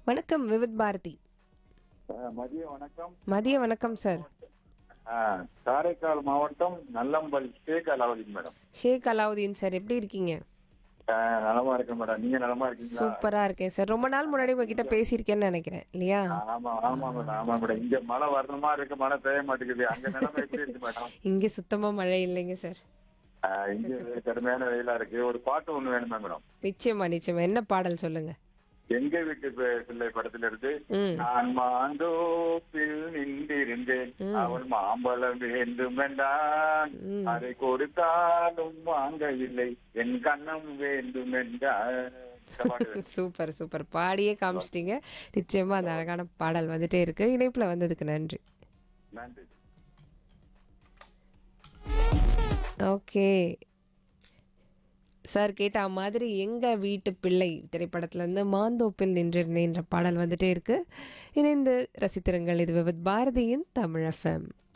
வணக்கம் விவித் பாரதி அஹ், மதிய வணக்கம் மதிய வணக்கம் சார் அஹ், காரைக்கால் மாவட்டம் நல்லம்பல் ஷேக் அலாவுதீன் மேடம் ஷேக் அலாவுதீன் சார் எப்படி இருக்கீங்க அஹ், நலமா இருக்கேன் மேடம் நீங்க நலமா இருக்கீங்களா சூப்பரா இருக்கேன் சார் ரொம்ப நாள் முன்னாடி உங்ககிட்ட பேசியிருக்கேன்னு நினைக்கிறேன் இல்லையா ஆமா ஆமா மேடம் ஆமா மேடம் இங்க மழை வரணுமா இருக்கு மழை பெய்ய மாட்டேங்குது அங்க நிலைமை எப்படி இருக்கு மேடம் இங்க சுத்தமா மழை இல்லைங்க சார் அஹ், இங்க கடுமையான வெயிலா இருக்கு ஒரு பாட்டு ஒண்ணு வேணுமா மேடம் நிச்சயமா நிச்சயமா என்ன பாடல் சொல்லுங்க எங்க வீட்டு பி- பிள்ளை படத்துல இருந்து ம் நான் மாந்தோப்பில் நின்றிருந்தேன் அவள் மாம்பழம் வேண்டும் என்றான் ம். அதை கொடுத்தாலும் வாங்கவில்லை என் கண்ணம் வேண்டும் என்றான் இந்த பாட்டு வேணும். சூப்பர் சூப்பர் பாடியே காமிச்சிட்டீங்க நிச்சயமா அந்த அழகான பாடல் வந்துட்டே இருக்கு இணைப்புல வந்ததுக்கு நன்றி நன்றி ஓகே சார் கேட்ட மாதிரி எங்க வீட்டு பிள்ளை திரைப்படத்துல இருந்து மாந்தோப்பில் நின்றிருந்தேன்ற பாடல் வந்துட்டே இருக்கு இணைந்து ரசித்திருங்கள் இது விவித் பாரதியின் தமிழ் எஃப்எம்